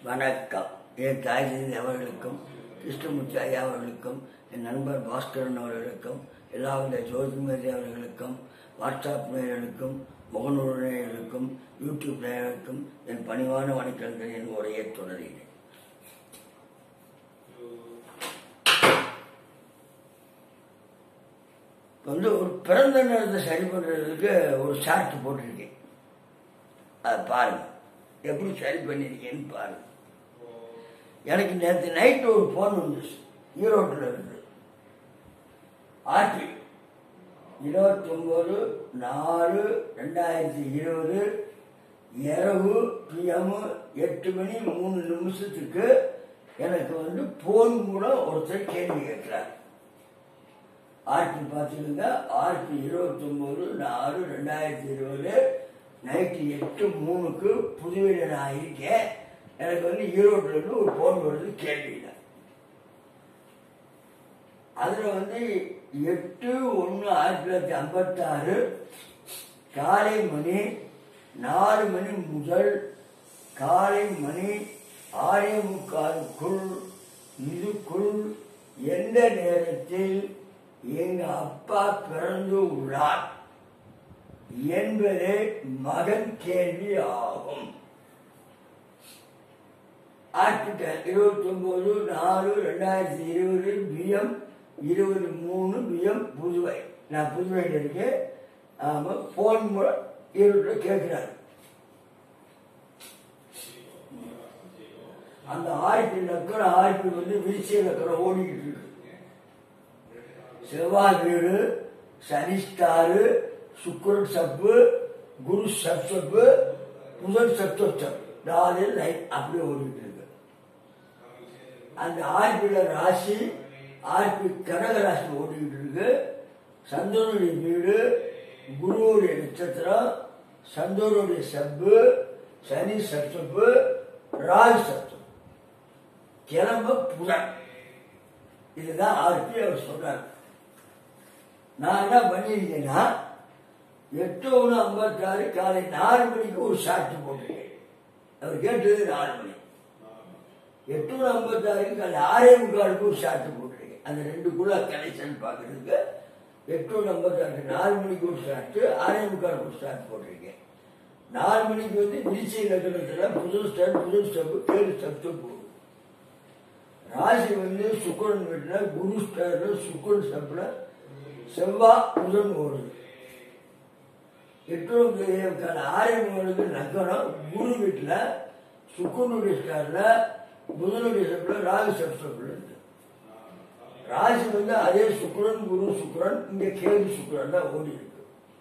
வணக்கம் என் தாய்ஜி அவர்களுக்கும் கிருஷ்ணமூர்த்தி ஐயா அவர்களுக்கும் என் நண்பர் பாஸ்கரன் அவர்களுக்கும் எல்லாவித ஜோதிமதி அவர்களுக்கும் வாட்ஸ்அப் நேயர்களுக்கும் முகநூல் நேயர்களுக்கும் யூடியூப் நேயர்களுக்கும் என் பணிவான வணக்கங்கள் என் உரையை தொடர்கிறேன் வந்து ஒரு பிறந்த நேரத்தை சரி பண்ணுறதுக்கு ஒரு சார்ட் போட்டிருக்கேன் அதை பாருங்க எப்படி சரி பண்ணிருக்கேன்னு பாருங்க எனக்கு நேற்று நைட்டு ஒரு ஃபோன் வந்துச்சு ஈரோட்டில் இருந்து ஆர்டி இருபத்தொம்போது நாலு ரெண்டாயிரத்தி இருபது இரவு பிஎம் எட்டு மணி மூணு நிமிஷத்துக்கு எனக்கு வந்து ஃபோன் கூட ஒருத்தர் கேள்வி கேட்குறாரு ஆர்பி பார்த்துக்கோங்க ஆர்பி இருபத்தொம்போது நாலு ரெண்டாயிரத்தி இருபது நைட்டு எட்டு மூணுக்கு புதுவையில் நான் இருக்கேன் எனக்கு வந்து ஈரோட்டிலேருந்து ஒரு ஃபோன் வருது கேள்வியில் அதில் வந்து எட்டு ஒன்று ஆயிரத்தி தொள்ளாயிரத்தி ஐம்பத்தாறு காலை மணி நாலு மணி முதல் காலை மணி ஆறே முக்காலுக்குள் இதுக்குள் எந்த நேரத்தில் எங்க அப்பா பிறந்து உள்ளார் என்பதே மகன் கேள்வி ஆகும் ஆர்டிகல் இருபத்தி ஒன்பது நாலு ரெண்டாயிரத்தி இருபது பிஎம் இருபது மூணு பிஎம் புதுவை நான் புதுவையில் இருக்கேன் ஆமா போன் மூலம் ஈரோட்டில் கேட்கிறாரு அந்த ஆயிரத்தி லக்கம் ஆயிரத்தி வந்து விரிசிய லக்கம் ஓடிக்கிட்டு இருக்கு செவ்வாய் வீடு சனி ஸ்டாரு சுக்கரன் சப்பு குரு சப் சப்பு புதன் சப்த சப் நாலு லைன் அப்படியே ஓடிட்டு இருக்கு அந்த ஆர்பில ராசி ஆர்பி கடக ராசி ஓடிக்கிட்டு இருக்கு சந்திரனுடைய வீடு குருவுடைய நட்சத்திரம் சந்திரனுடைய சப்பு சனி சப்சப்பு ராகு சப்தம் கிளம்ப புதன் இதுதான் ஆர்பி அவர் சொல்றாரு நான் என்ன பண்ணியிருக்கேன்னா எட்டு ஒன்று ஐம்பத்தாறு காலை நாலு மணிக்கு ஒரு ஷார்ட் போட்டிருக்கேன் அவர் கேட்டது நாலு மணி எட்டு ஒன்று ஐம்பத்தாறுக்கு காலை ஆறே முக்காலுக்கு ஒரு ஷார்ட் போட்டிருக்கேன் அந்த ரெண்டுக்குள்ள கனெக்ஷன் பார்க்கறதுக்கு எட்டு ஒன்று ஐம்பத்தாறு நாலு மணிக்கு ஒரு ஷார்ட் ஆறே முக்காலுக்கு ஒரு ஷார்ட் போட்டிருக்கேன் நாலு மணிக்கு வந்து விரிசை லக்னத்தில் புது ஸ்டார் புது ஸ்டெப்பு கேடு ஸ்டெப்ஸு போகும் ராசி வந்து சுக்கரன் வீட்டில் குரு ஸ்டார்ல சுக்கரன் ஸ்டெப்பில் செவ்வாய் புதன் ஓடுது எட்டு ஆயிரங்களுக்கு லக்கணம் குரு வீட்டில் சுக்கரனுடைய ஸ்டார்ல புதனுடைய ஸ்டெப்ல ராகு ஸ்டெப்ல இருக்கு ராசி வந்து அதே சுக்கரன் குரு சுக்கரன் இங்க கேது சுக்கரன் தான் ஓடி இருக்கு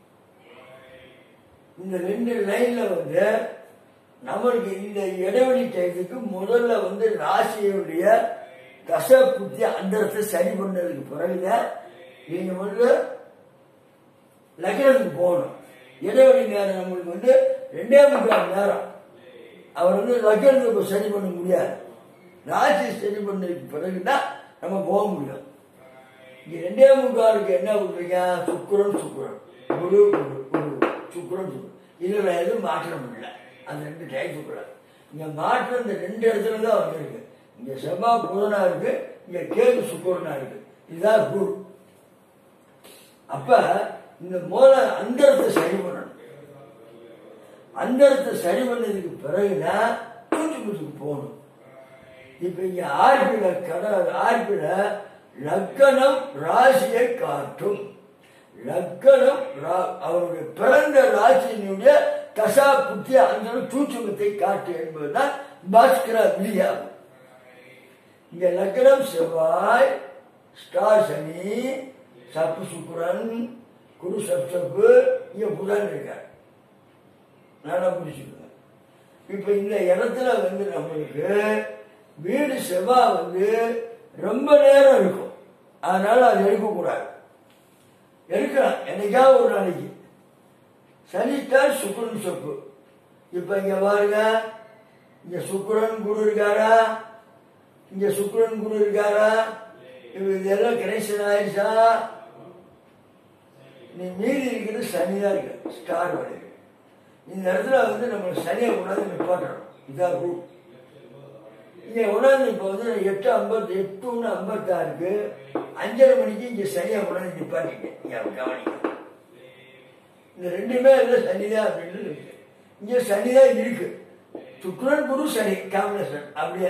இந்த ரெண்டு லைன்ல வந்து நம்மளுக்கு இந்த இடைவெளி டைத்துக்கு முதல்ல வந்து ராசியுடைய தச புத்தி அந்தரத்தை சரி பண்ணதுக்கு பிறகுதான் நீங்க வந்து லக்னத்துக்கு போகணும் இடைவெளி நேரம் நம்மளுக்கு வந்து ரெண்டே முக்கால் நேரம் அவர் வந்து லக்னத்துக்கு சரி பண்ண முடியாது ராசி சரி பண்ணதுக்கு பிறகுதான் நம்ம போக முடியும் இங்க ரெண்டே முக்காலுக்கு என்ன பண்றீங்க சுக்குரன் சுக்குரன் குரு குரு குரு சுக்குரன் சுக்குரன் இதுல எதுவும் மாற்றம் இல்லை அந்த ரெண்டு டைப்புக்குள்ள இங்க மாற்றம் இந்த ரெண்டு இடத்துல தான் வந்திருக்கு இங்க செவ்வாய் புதனா இருக்கு இங்க கேது சுக்குரனா இருக்கு இதுதான் குரு அப்ப இந்த மூல அந்தரத்தை சரி பண்ணணும் அந்தரத்தை சரி பண்ணதுக்கு பிறகுதான் தூச்சி முச்சுக்கு போகணும் இப்ப இங்க ஆர்பில கடை ஆர்பில லக்கணம் ராசியை காட்டும் லக்கணம் அவருடைய பிறந்த ராசியினுடைய தசா புத்தி அந்த சூட்சுமத்தை காட்டு என்பதுதான் பாஸ்கரா விதியாகும் இங்க லக்கணம் செவ்வாய் ஸ்டார் சனி சப்பு சுக்குரன் குரு சப் சப்பு இங்க புதன் இருக்கார் நல்லா புரிச்சுக்கோங்க இப்ப இந்த இடத்துல வந்து நம்மளுக்கு வீடு செவ்வா வந்து ரொம்ப நேரம் இருக்கும் அதனால அது எடுக்கக்கூடாது எடுக்கலாம் என்னைக்காவது ஒரு நாளைக்கு சனித்தார் சுக்குரன் சொப்பு இப்ப இங்க பாருங்க இங்க சுக்குரன் குரு இருக்காரா இங்க சுக்குரன் குரு இருக்காரா இதெல்லாம் கனெக்ஷன் ஆயிடுச்சா நீ மீதி இருக்கிறது சனிதான் இருக்கு ஸ்டார் வருது இந்த இடத்துல வந்து நம்ம சனியை கொண்டாந்து நிப்பாட்டணும் இதான் ரூல் இங்க உணர்ந்து இப்போ வந்து எட்டு ஐம்பத்தி எட்டு ஒன்று ஐம்பத்தாறுக்கு அஞ்சரை மணிக்கு இங்க சனியை உணர்ந்து நிப்பாட்டிட்டேன் இங்க கவனிக்க இந்த ரெண்டுமே இல்லை சனிதான் அப்படின்னு இருக்கு இங்க சனிதான் இருக்கு சுக்ரன் குரு சனி காம்பினேஷன் அப்படியே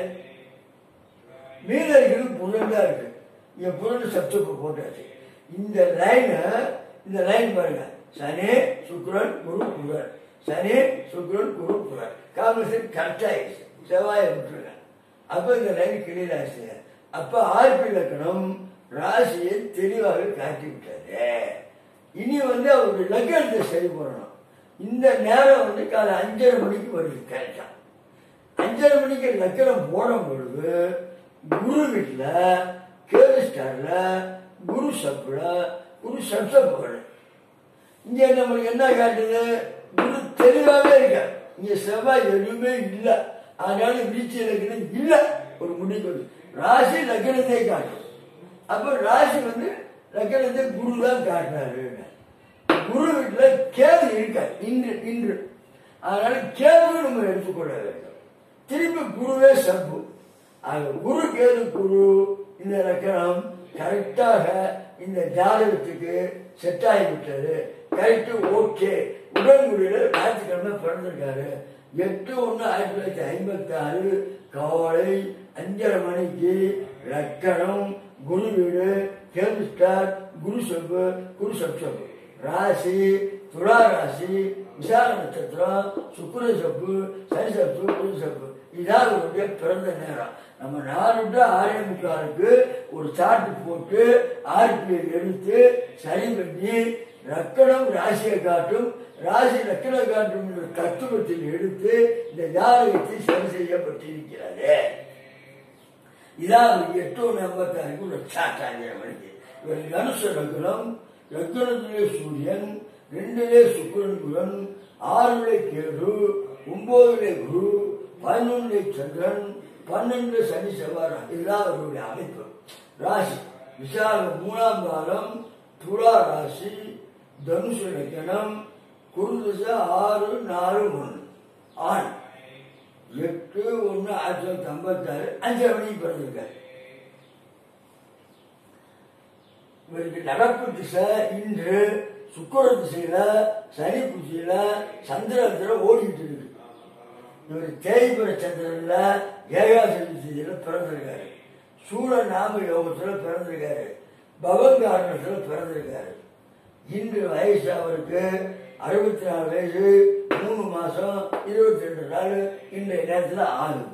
மீத இருக்கிறது புதன் தான் இருக்கு இங்க புதன் சப்ஜெக்ட் போட்டாச்சு இந்த லைனை இந்த லைன் பாருங்க சனி சுக்ரன் குரு புதன் சனி சுக்ரன் குரு புதன் காம்பினேஷன் கரெக்ட் ஆயிடுச்சு செவ்வாயை விட்டுருங்க அப்ப இந்த லைன் கிளியர் ஆச்சு அப்ப ஆர்பி லக்கணம் ராசியை தெளிவாக காட்டி விட்டாரு இனி வந்து அவருடைய லக்கணத்தை சரி பண்ணணும் இந்த நேரம் வந்து காலை அஞ்சரை மணிக்கு வருது கரெக்டா அஞ்சரை மணிக்கு லக்கணம் போடும் பொழுது குரு வீட்டுல கேது ஸ்டார்ல குரு சப்புல குரு சப்சப்புகள் இங்க நம்மளுக்கு என்ன காட்டுது குரு தெளிவாவே இருக்க இங்க செவ்வாய் எதுவுமே இல்ல அதனால வீழ்ச்சி லக்கணம் இல்ல ஒரு முடிவு வருது. ராசி லக்கணத்தை காட்டும் அப்ப ராசி வந்து லக்கணத்தை குரு தான் காட்டினாரு குரு வீட்டுல கேது இருக்க இன்று இன்று அதனால கேது நம்ம எடுத்துக்கொள்ள வேண்டும் திருப்பி குருவே சப்பு ஆக குரு கேது குரு இந்த லக்கணம் கரெக்டாக இந்த ஜாதகத்துக்கு செட் ஆகிவிட்டது கரெக்டு ஓகே உடன்குடியில ஞாயிற்றுக்கிழமை பிறந்திருக்காரு எட்டு ஒன்று ஆயிரத்தி தொள்ளாயிரத்தி ஐம்பத்தி ஆறு காலை அஞ்சரை மணிக்கு லக்கணம் குரு வீடு கேது ஸ்டார் குரு சப்பு குரு சப்சப்பு ராசி துலா ராசி விசாக நட்சத்திரம் சுக்குர சப்பு சனி சப்பு குரு சப்பு இதான் அவருடைய பிறந்த நேரம் நம்ம நாலு டு ஆறே முக்காலுக்கு ஒரு சார்ட் போட்டு ஆர்பிஐ எடுத்து சரி பண்ணி லக்கணம் ராசியை காட்டும் ராசி லக்கணம் காட்டும் என்ற தத்துவத்தில் எடுத்து இந்த ஜாதகத்தை சரி செய்யப்பட்டிருக்கிறது இதான் எட்டு ஒன்று ஐம்பத்தாறுக்கு ஒரு சாட் அஞ்சரை மணிக்கு இவர் தனுச லக்னம் லக்னத்திலே சூரியன் ரெண்டிலே சுக்கிரன் புதன் ஆறுலே கேது ஒன்பதுலே குரு பதினொன்றிலே சந்திரன் பன்னெண்டு சனி செவ்வாய் இதுதான் அவருடைய அமைப்பு ராசி விசாக மூணாம் பாலம் துலா ராசி தனுசு லக்னம் குருதிசை ஆறு நாலு ஒன்று ஆண் எட்டு ஒன்று ஆயிரத்தி தொள்ளாயிரத்தி ஐம்பத்தாறு அஞ்சரை மணிக்கு பிறந்திருக்காரு இவருக்கு நடப்பு திசை இன்று சுக்கர திசையில சனி புத்தியில சந்திரத்துல ஓடிட்டு இருக்கு இவர் தேய்பிர சந்திரன்ல ஏகாசனி திசையில பிறந்திருக்காரு சூர நாம யோகத்துல பிறந்திருக்காரு பவங்காரணத்துல பிறந்திருக்காரு இன்று வயசு அவருக்கு அறுபத்தி நாலு வயசு மூணு மாசம் இருபத்தி ரெண்டு நாள் இன்றைய நேரத்தில் ஆகுது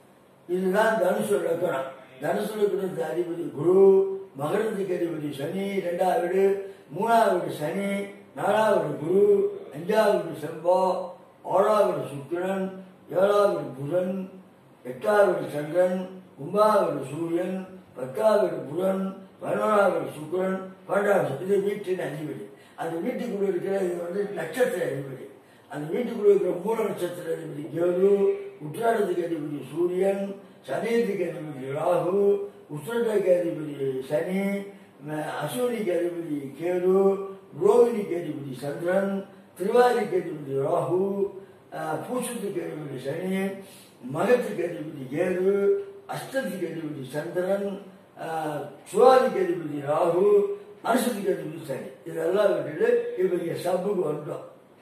இதுதான் தனுசு லக்கணம் தனுசு லக்கணத்து அதிபதி குரு மகரத்துக்கு அதிபதி சனி ரெண்டாவது வீடு மூணாவது வீடு சனி நாலாவது குரு அஞ்சாவது செவ்வா ஆறாவது சுக்கிரன் ஏழாவது புதன் எட்டாவது சந்திரன் ஒன்பதாவது சூரியன் பத்தாவது புதன் பதினோராவது சுக்கிரன் பன்னெண்டாவது இது வீட்டின் அதிபதி அந்த வீட்டுக்குள்ள இருக்கிற இது வந்து நட்சத்திர அதிபதி அந்த வீட்டுக்குள்ள இருக்கிற மூல நட்சத்திர அதிபதி கேது உத்திராடத்துக்கு அதிபதி சூரியன் சதயத்துக்கு அதிபதி ராகு உத்திரட்டுக்கு அதிபதி சனி ம- அசூனிக்கு அதிபதி கேது ரோகிணிக்கு அதிபதி சந்திரன் திருவாதிக்கு அதிபதி ராகு அஹ், பூசத்துக்கு அதிபதி சனி மகத்துக்கு அதிபதி கேது அஷ்டத்துக்கு அதிபதி சந்திரன் அஹ், சுவாதிக்கு அதிபதி ராகு அனுசத்துக்கு அதிபதி சனி இதெல்லாம் விட்டுட்டு இப்ப இங்க சப்புக்கு வந்துட்டோம்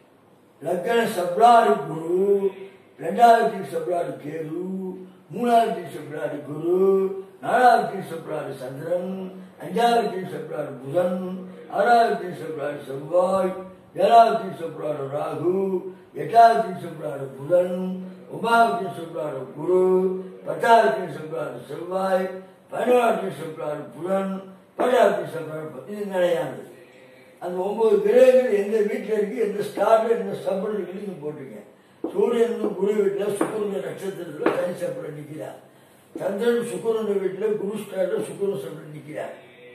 லக்கண சப்ராடு குரு ரெண்டாவது சப்ராடு கேது மூணாவது சப்ராடு குரு நாலாவது சப்ராடு சந்திரன் அஞ்சாவது சப்ராடு புதன் ஆறாவது சப்ராடு செவ்வாய் ஏழாவது சப்ராடு ராகு எட்டாவது சப்ராடு புதன் ஒன்பதாவது சப்ராடு குரு பத்தாவது சப்ராடு செவ்வாய் பதினோராவது சப்ராடு புதன் பன்னெண்டாவது சப்ராடு பு- இது நிலையானது அந்த ஒன்பது கிரகங்கள் எந்த வீட்டில் இருக்கு எந்த ஸ்டார்ல எந்த சம்பளம் இருக்குன்னு நீங்க போட்டுங்க சூரியன் வந்து குரு வீட்டில் சுக்கரன் நட்சத்திரத்தில் தனி சம்பளம் நிற்கிறார் சந்திரன் சுக்கரன் வீட்டில் குரு ஸ்டார்ல சுக்கரன் சம்பளம் நிற்கிறார்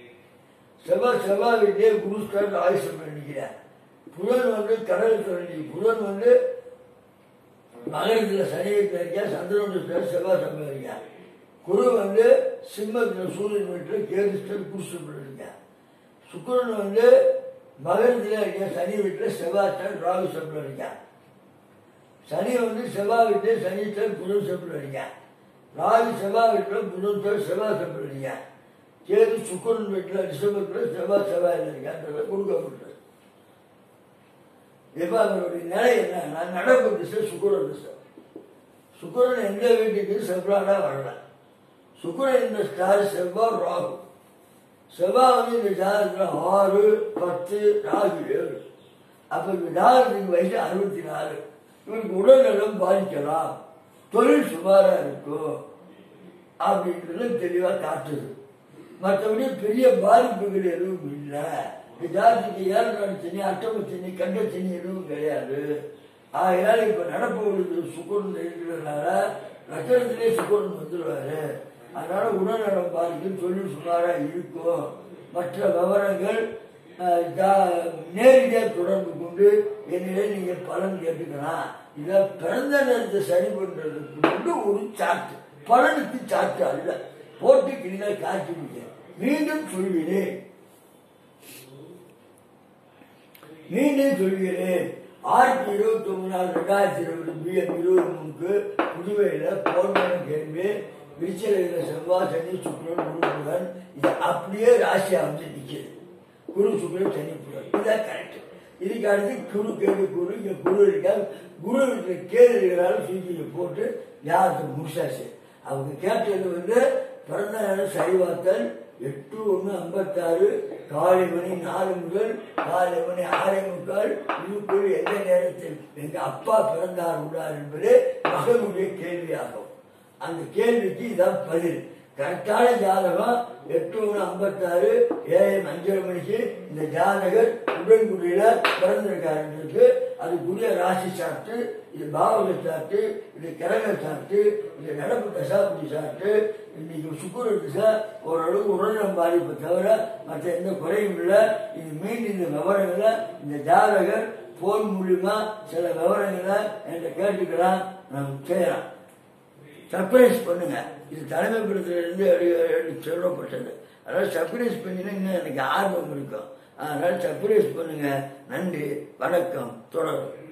செவ்வாய் செவ்வாய் வீட்டிலே குரு ஸ்டார்ல ஆயுஷ் சம்பளம் நிற்கிறார் புதன் வந்து கடல் தொடங்கி புதன் வந்து மகரத்தில் சனி வீட்டில் இருக்கா சந்திரன் வீட்டில் செவ்வாய் சம்பளம் இருக்கா குரு வந்து சிம்மத்தில் சூரியன் வீட்டில் கேது ஸ்டார் குரு சம்பளம் இருக்கா சுக்கிரன் வந்து மகரத்தில் இருக்க சனி வீட்டில் செவ்வாய்ச்சான் ராகு சம்பளம் இருக்கான் சனி வந்து செவ்வாய் வீட்டில் சனி சார் குரு சம்பளம் இருக்கான் ராகு செவ்வாய் வீட்டில் புதன் செவ்வாய் கம்பெனிங்க கேது சுக்கரன் வீட்டில் ரிஷபத்தில் செவ்வாய் செவ்வாயில் இருக்கான்றதை கொடுக்கப்பட்டது இப்போ அவருடைய நிலை என்னன்னா நடப்பு திசை சுக்கரன் திசை சுக்கரன் எந்த வீட்டுக்கு செவ்வாடா வரல சுக்கரன் இந்த ஸ்டார் செவ்வாய் ராகு செவ்வாய் வந்து இந்த ஜாதகத்தில் ஆறு பத்து ராகு ஏழு அப்போ இந்த ஜாதகத்துக்கு வயசு அறுபத்தி நாலு இவருக்கு உடல்நலம் பாதிக்கலாம் தொழில் சுமாரா இருக்கும் அப்படின்றது தெளிவாக காட்டுது மற்றபடி பெரிய பாதிப்புகள் எதுவும் இல்லை இந்த ஜாதிக்கு ஏழு சனி அட்டம சனி கண்ட சனி எதுவும் கிடையாது ஆகையால் இப்ப நடப்பவர்களுக்கு சுக்குரன் இருக்கிறதுனால லட்சணத்திலே சுக்குரன் வந்துடுவாரு அதனால உடல்நலம் பாதிக்கும் தொழில் சுமாரா இருக்கும் மற்ற விவரங்கள் அஹ், ஜா- நேரடியாக தொடர்பு கொண்டு என்னிலே நீங்க பலன் கேட்டுக்கலாம் இதை பிறந்த நேரத்தை சரி பண்றதுக்கு கொண்டு ஒரு சாட்டு பலனுக்கு சாட்டு அல்ல போட்டு கிளியாக காட்சி மீண்டும் சொல்கிறேன் மீண்டும் சொல்கிறேன் ஆயிரத்தி இருபத்தி ஒன்பது ரெண்டாயிரத்தி இருபது பிஎம் இருபது மூணுக்கு புதுவையில் போர்மன கேள்வி விருச்சலையில் செவ்வாய் சனி சுக்ரன் குரு புதன் இது அப்படியே ராசியா வந்து நிற்கிது குரு சுக்ரன் சனி புதன் இதுதான் கரெக்ட் இதுக்கு அடுத்து குரு கேது குரு இங்க குரு இருக்கா குரு இருக்கிற கேது இருக்கிறாலும் சூழ்ச்சியை போட்டு யாருக்கு முடிச்சாச்சு அவங்க கேட்டது வந்து பிறந்த நேரம் சரிபார்த்தல் எட்டு ஒன்று ஐம்பத்தாறு காலை மணி நாலு முதல் காலை மணி ஆறே முக்கால் இதுக்குள் எந்த நேரத்தில் எங்க அப்பா பிறந்தார் உள்ளார் என்பது மகனுடைய கேள்வியாகும் அந்த கேள்விக்கு இதான் பதில் கரெக்டான ஜாதகம் எட்டு ஒன்று ஐம்பத்தாறு ஏஎம் அஞ்சரை மணிக்கு இந்த ஜாதகர் உடன்குடியில பிறந்திருக்காருன்றது அதுக்குரிய ராசி சாப்பிட்டு இது பாவக சாப்பிட்டு இது கிரக சாப்பிட்டு இது நடப்பு தசாபதி சாப்பிட்டு இன்னைக்கு சுக்குர திசை ஓரளவுக்கு உடல்நலம் பாதிப்பை தவிர மற்ற எந்த குறையும் இல்லை இது மீண்டும் இந்த விவரங்களை இந்த ஜாதகர் போன் மூலியமா சில விவரங்களை என்கிட்ட கேட்டுக்கலாம் நம்ம செய்யலாம் சர்ப்ரைஸ் பண்ணுங்க இது தலைமைப்படுத்திலிருந்து சொல்லப்பட்டது அதனால சர்ப்ரைஸ் பண்ணினா இன்னும் எனக்கு ஆர்வம் இருக்கும் அதனால சர்ப்ரைஸ் பண்ணுங்க நன்றி வணக்கம் தொடரும்